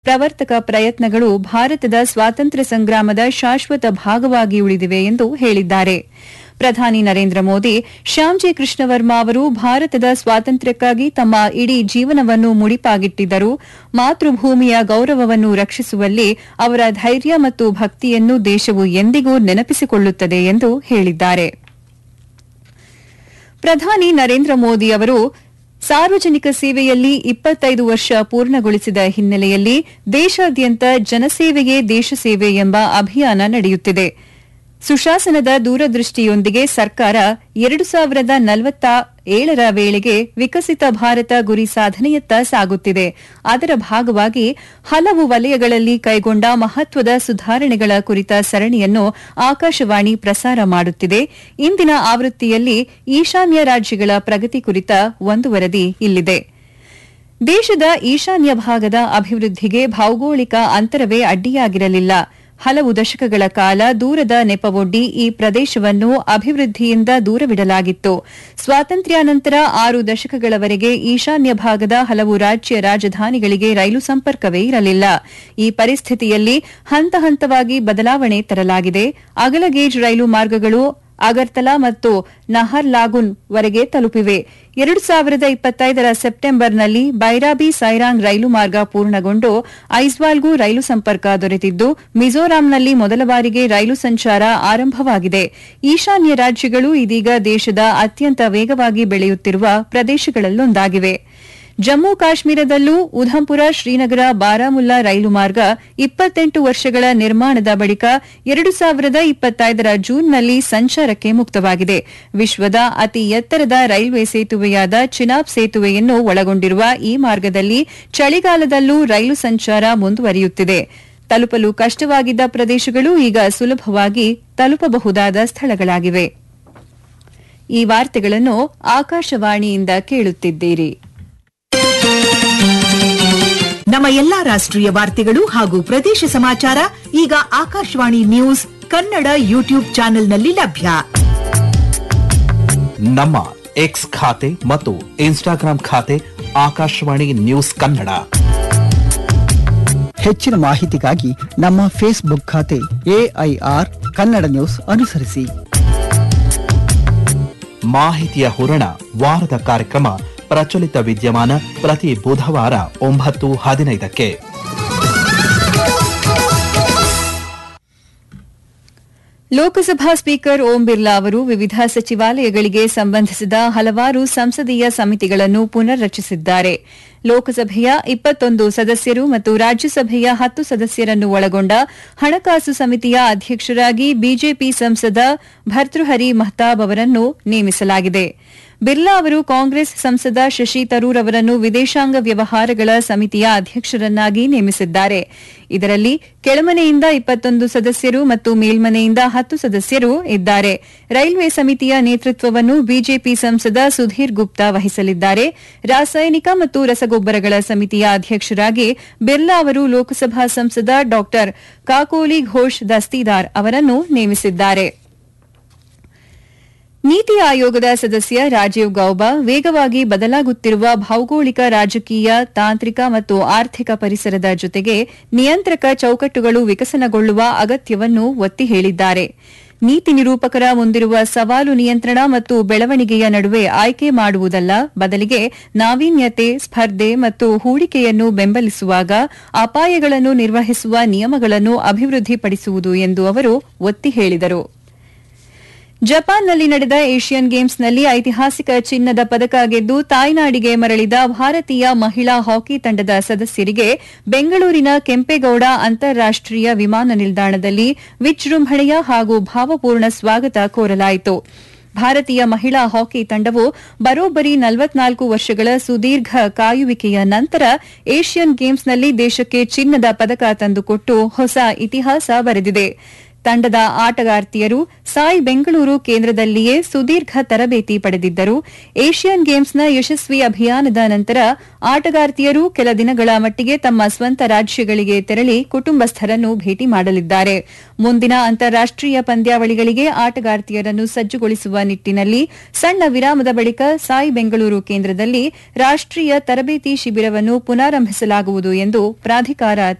ಪ್ರವರ್ತಕ ಪ್ರಯತ್ನಗಳು ಭಾರತದ ಸ್ವಾತಂತ್ರ್ಯ ಸಂಗ್ರಾಮದ ಶಾಶ್ವತ ಭಾಗವಾಗಿ ಉಳಿದಿವೆ ಎಂದು ಹೇಳಿದ್ದಾರೆ ಪ್ರಧಾನಿ ನರೇಂದ್ರ ಮೋದಿ ಶ್ಯಾಮ್ಜಿ ಕೃಷ್ಣ ವರ್ಮಾ ಅವರು ಭಾರತದ ಸ್ವಾತಂತ್ರ್ಯಕ್ಕಾಗಿ ತಮ್ಮ ಇಡೀ ಜೀವನವನ್ನು ಮುಡಿಪಾಗಿಟ್ಟಿದ್ದರು ಮಾತೃಭೂಮಿಯ ಗೌರವವನ್ನು ರಕ್ಷಿಸುವಲ್ಲಿ ಅವರ ಧೈರ್ಯ ಮತ್ತು ಭಕ್ತಿಯನ್ನು ದೇಶವು ಎಂದಿಗೂ ನೆನಪಿಸಿಕೊಳ್ಳುತ್ತದೆ ಎಂದು ಹೇಳಿದ್ದಾರೆ ಪ್ರಧಾನಿ ನರೇಂದ್ರ ಮೋದಿ ಅವರು ಸಾರ್ವಜನಿಕ ಸೇವೆಯಲ್ಲಿ ಇಪ್ಪತ್ತೈದು ವರ್ಷ ಪೂರ್ಣಗೊಳಿಸಿದ ಹಿನ್ನೆಲೆಯಲ್ಲಿ ದೇಶಾದ್ಯಂತ ಜನಸೇವೆಯೇ ದೇಶಸೇವೆ ಎಂಬ ಅಭಿಯಾನ ನಡೆಯುತ್ತಿದೆ ಸುಶಾಸನದ ದೂರದೃಷ್ಟಿಯೊಂದಿಗೆ ಸರ್ಕಾರ ಎರಡು ಸಾವಿರದ ನಲವತ್ತ ಏಳರ ವೇಳೆಗೆ ವಿಕಸಿತ ಭಾರತ ಗುರಿ ಸಾಧನೆಯತ್ತ ಸಾಗುತ್ತಿದೆ ಅದರ ಭಾಗವಾಗಿ ಹಲವು ವಲಯಗಳಲ್ಲಿ ಕೈಗೊಂಡ ಮಹತ್ವದ ಸುಧಾರಣೆಗಳ ಕುರಿತ ಸರಣಿಯನ್ನು ಆಕಾಶವಾಣಿ ಪ್ರಸಾರ ಮಾಡುತ್ತಿದೆ ಇಂದಿನ ಆವೃತ್ತಿಯಲ್ಲಿ ಈಶಾನ್ಯ ರಾಜ್ಯಗಳ ಪ್ರಗತಿ ಕುರಿತ ಒಂದು ವರದಿ ಇಲ್ಲಿದೆ ದೇಶದ ಈಶಾನ್ಯ ಭಾಗದ ಅಭಿವೃದ್ಧಿಗೆ ಭೌಗೋಳಿಕ ಅಂತರವೇ ಅಡ್ಡಿಯಾಗಿರಲಿಲ್ಲ ಹಲವು ದಶಕಗಳ ಕಾಲ ದೂರದ ನೆಪವೊಡ್ಡಿ ಈ ಪ್ರದೇಶವನ್ನು ಅಭಿವೃದ್ಧಿಯಿಂದ ದೂರವಿಡಲಾಗಿತ್ತು ಸ್ವಾತಂತ್ರ್ಯಾನಂತರ ಆರು ದಶಕಗಳವರೆಗೆ ಈಶಾನ್ಯ ಭಾಗದ ಹಲವು ರಾಜ್ಯ ರಾಜಧಾನಿಗಳಿಗೆ ರೈಲು ಸಂಪರ್ಕವೇ ಇರಲಿಲ್ಲ ಈ ಪರಿಸ್ಥಿತಿಯಲ್ಲಿ ಹಂತ ಹಂತವಾಗಿ ಬದಲಾವಣೆ ತರಲಾಗಿದೆ ಅಗಲಗೇಜ್ ರೈಲು ಮಾರ್ಗಗಳು ಅಗರ್ತಲಾ ಮತ್ತು ನಹರ್ಲಾಗುನ್ ವರೆಗೆ ತಲುಪಿವೆ ಎರಡು ಸಾವಿರದ ಇಪ್ಪತ್ತೈದರ ಸೆಪ್ಟೆಂಬರ್ನಲ್ಲಿ ಬೈರಾಬಿ ಸೈರಾಂಗ್ ರೈಲು ಮಾರ್ಗ ಪೂರ್ಣಗೊಂಡು ಐಜ್ವಾಲ್ಗೂ ರೈಲು ಸಂಪರ್ಕ ದೊರೆತಿದ್ದು ಮಿಜೋರಾಂನಲ್ಲಿ ಮೊದಲ ಬಾರಿಗೆ ರೈಲು ಸಂಚಾರ ಆರಂಭವಾಗಿದೆ ಈಶಾನ್ಯ ರಾಜ್ಯಗಳು ಇದೀಗ ದೇಶದ ಅತ್ಯಂತ ವೇಗವಾಗಿ ಬೆಳೆಯುತ್ತಿರುವ ಪ್ರದೇಶಗಳಲ್ಲೊಂದಾಗಿವೆ ಜಮ್ಮು ಕಾಶ್ಮೀರದಲ್ಲೂ ಉಧಂಪುರ ಶ್ರೀನಗರ ಬಾರಾಮುಲ್ಲಾ ರೈಲು ಮಾರ್ಗ ಇಪ್ಪತ್ತೆಂಟು ವರ್ಷಗಳ ನಿರ್ಮಾಣದ ಬಳಿಕ ಎರಡು ಸಾವಿರದ ಇಪ್ಪತ್ತೈದರ ಜೂನ್ನಲ್ಲಿ ಸಂಚಾರಕ್ಕೆ ಮುಕ್ತವಾಗಿದೆ ವಿಶ್ವದ ಅತಿ ಎತ್ತರದ ರೈಲ್ವೆ ಸೇತುವೆಯಾದ ಚಿನಾಬ್ ಸೇತುವೆಯನ್ನು ಒಳಗೊಂಡಿರುವ ಈ ಮಾರ್ಗದಲ್ಲಿ ಚಳಿಗಾಲದಲ್ಲೂ ರೈಲು ಸಂಚಾರ ಮುಂದುವರಿಯುತ್ತಿದೆ ತಲುಪಲು ಕಷ್ಟವಾಗಿದ್ದ ಪ್ರದೇಶಗಳು ಈಗ ಸುಲಭವಾಗಿ ತಲುಪಬಹುದಾದ ಸ್ಥಳಗಳಾಗಿವೆ ಈ ವಾರ್ತೆಗಳನ್ನು ಆಕಾಶವಾಣಿಯಿಂದ ಕೇಳುತ್ತಿದ್ದೀರಿ ನಮ್ಮ ಎಲ್ಲಾ ರಾಷ್ಟ್ರೀಯ ವಾರ್ತೆಗಳು ಹಾಗೂ ಪ್ರದೇಶ ಸಮಾಚಾರ ಈಗ ಆಕಾಶವಾಣಿ ನ್ಯೂಸ್ ಕನ್ನಡ ಯೂಟ್ಯೂಬ್ ಚಾನೆಲ್ನಲ್ಲಿ ಲಭ್ಯ ನಮ್ಮ ಎಕ್ಸ್ ಖಾತೆ ಮತ್ತು ಇನ್ಸ್ಟಾಗ್ರಾಂ ಖಾತೆ ಆಕಾಶವಾಣಿ ನ್ಯೂಸ್ ಕನ್ನಡ ಹೆಚ್ಚಿನ ಮಾಹಿತಿಗಾಗಿ ನಮ್ಮ ಫೇಸ್ಬುಕ್ ಖಾತೆ ಎಐಆರ್ ಕನ್ನಡ ನ್ಯೂಸ್ ಅನುಸರಿಸಿ ಮಾಹಿತಿಯ ಹೂರಣ ವಾರದ ಕಾರ್ಯಕ್ರಮ ಪ್ರಚಲಿತ ವಿದ್ಯಮಾನ ಪ್ರತಿ ಬುಧವಾರ ಒಂಬತ್ತು ಹದಿನೈದಕ್ಕೆ ಲೋಕಸಭಾ ಸ್ಪೀಕರ್ ಓಂ ಬಿರ್ಲಾ ಅವರು ವಿವಿಧ ಸಚಿವಾಲಯಗಳಿಗೆ ಸಂಬಂಧಿಸಿದ ಹಲವಾರು ಸಂಸದೀಯ ಸಮಿತಿಗಳನ್ನು ಪುನರ್ ರಚಿಸಿದ್ದಾರೆ ಲೋಕಸಭೆಯ ಇಪ್ಪತ್ತೊಂದು ಸದಸ್ಯರು ಮತ್ತು ರಾಜ್ಯಸಭೆಯ ಹತ್ತು ಸದಸ್ಯರನ್ನು ಒಳಗೊಂಡ ಹಣಕಾಸು ಸಮಿತಿಯ ಅಧ್ಯಕ್ಷರಾಗಿ ಬಿಜೆಪಿ ಸಂಸದ ಭರ್ತೃಹರಿ ಮಹತಾಬ್ ಅವರನ್ನು ನೇಮಿಸಲಾಗಿದೆ ಬಿರ್ಲಾ ಅವರು ಕಾಂಗ್ರೆಸ್ ಸಂಸದ ಶಶಿ ತರೂರ್ ಅವರನ್ನು ವಿದೇಶಾಂಗ ವ್ಯವಹಾರಗಳ ಸಮಿತಿಯ ಅಧ್ಯಕ್ಷರನ್ನಾಗಿ ನೇಮಿಸಿದ್ದಾರೆ ಇದರಲ್ಲಿ ಕೆಳಮನೆಯಿಂದ ಇಪ್ಪತ್ತೊಂದು ಸದಸ್ಯರು ಮತ್ತು ಮೇಲ್ಮನೆಯಿಂದ ಹತ್ತು ಸದಸ್ಯರು ಇದ್ದಾರೆ ರೈಲ್ವೆ ಸಮಿತಿಯ ನೇತೃತ್ವವನ್ನು ಬಿಜೆಪಿ ಸಂಸದ ಸುಧೀರ್ ಗುಪ್ತಾ ವಹಿಸಲಿದ್ದಾರೆ ರಾಸಾಯನಿಕ ಮತ್ತು ರಸಗೊಬ್ಬರಗಳ ಸಮಿತಿಯ ಅಧ್ಯಕ್ಷರಾಗಿ ಬಿರ್ಲಾ ಅವರು ಲೋಕಸಭಾ ಸಂಸದ ಡಾ ಕಾಕೋಲಿ ಘೋಷ್ ದಸ್ತಿದಾರ್ ಅವರನ್ನು ನೇಮಿಸಿದ್ದಾರೆ ನೀತಿ ಆಯೋಗದ ಸದಸ್ಯ ರಾಜೀವ್ ಗೌಬಾ ವೇಗವಾಗಿ ಬದಲಾಗುತ್ತಿರುವ ಭೌಗೋಳಿಕ ರಾಜಕೀಯ ತಾಂತ್ರಿಕ ಮತ್ತು ಆರ್ಥಿಕ ಪರಿಸರದ ಜೊತೆಗೆ ನಿಯಂತ್ರಕ ಚೌಕಟ್ಟುಗಳು ವಿಕಸನಗೊಳ್ಳುವ ಅಗತ್ಯವನ್ನು ಒತ್ತಿ ಹೇಳಿದ್ದಾರೆ ನೀತಿ ನಿರೂಪಕರ ಮುಂದಿರುವ ಸವಾಲು ನಿಯಂತ್ರಣ ಮತ್ತು ಬೆಳವಣಿಗೆಯ ನಡುವೆ ಆಯ್ಕೆ ಮಾಡುವುದಲ್ಲ ಬದಲಿಗೆ ನಾವೀನ್ಯತೆ ಸ್ಪರ್ಧೆ ಮತ್ತು ಹೂಡಿಕೆಯನ್ನು ಬೆಂಬಲಿಸುವಾಗ ಅಪಾಯಗಳನ್ನು ನಿರ್ವಹಿಸುವ ನಿಯಮಗಳನ್ನು ಅಭಿವೃದ್ಧಿಪಡಿಸುವುದು ಎಂದು ಅವರು ಒತ್ತಿ ಹೇಳಿದರು ಜಪಾನ್ನಲ್ಲಿ ನಡೆದ ಏಷ್ಯನ್ ಗೇಮ್ಸ್ನಲ್ಲಿ ಐತಿಹಾಸಿಕ ಚಿನ್ನದ ಪದಕ ಗೆದ್ದು ತಾಯ್ನಾಡಿಗೆ ಮರಳಿದ ಭಾರತೀಯ ಮಹಿಳಾ ಹಾಕಿ ತಂಡದ ಸದಸ್ಯರಿಗೆ ಬೆಂಗಳೂರಿನ ಕೆಂಪೇಗೌಡ ಅಂತಾರಾಷ್ಟೀಯ ವಿಮಾನ ನಿಲ್ದಾಣದಲ್ಲಿ ವಿಜೃಂಭಣೆಯ ಹಾಗೂ ಭಾವಪೂರ್ಣ ಸ್ವಾಗತ ಕೋರಲಾಯಿತು ಭಾರತೀಯ ಮಹಿಳಾ ಹಾಕಿ ತಂಡವು ಬರೋಬ್ಬರಿ ನಲವತ್ನಾಲ್ಕು ವರ್ಷಗಳ ಸುದೀರ್ಘ ಕಾಯುವಿಕೆಯ ನಂತರ ಏಷ್ಯನ್ ಗೇಮ್ಸ್ನಲ್ಲಿ ದೇಶಕ್ಕೆ ಚಿನ್ನದ ಪದಕ ತಂದುಕೊಟ್ಟು ಹೊಸ ಇತಿಹಾಸ ಬರೆದಿದೆ ತಂಡದ ಆಟಗಾರ್ತಿಯರು ಸಾಯ್ ಬೆಂಗಳೂರು ಕೇಂದ್ರದಲ್ಲಿಯೇ ಸುದೀರ್ಘ ತರಬೇತಿ ಪಡೆದಿದ್ದರು ಏಷ್ಯನ್ ಗೇಮ್ಸ್ನ ಯಶಸ್ವಿ ಅಭಿಯಾನದ ನಂತರ ಆಟಗಾರ್ತಿಯರು ಕೆಲ ದಿನಗಳ ಮಟ್ಟಿಗೆ ತಮ್ಮ ಸ್ವಂತ ರಾಜ್ಯಗಳಿಗೆ ತೆರಳಿ ಕುಟುಂಬಸ್ಥರನ್ನು ಭೇಟಿ ಮಾಡಲಿದ್ದಾರೆ ಮುಂದಿನ ಅಂತಾರಾಷ್ಟೀಯ ಪಂದ್ಯಾವಳಿಗಳಿಗೆ ಆಟಗಾರ್ತಿಯರನ್ನು ಸಜ್ಜುಗೊಳಿಸುವ ನಿಟ್ಟಿನಲ್ಲಿ ಸಣ್ಣ ವಿರಾಮದ ಬಳಿಕ ಸಾಯ್ ಬೆಂಗಳೂರು ಕೇಂದ್ರದಲ್ಲಿ ರಾಷ್ಟೀಯ ತರಬೇತಿ ಶಿಬಿರವನ್ನು ಪುನಾರಂಭಿಸಲಾಗುವುದು ಎಂದು ಪ್ರಾಧಿಕಾರ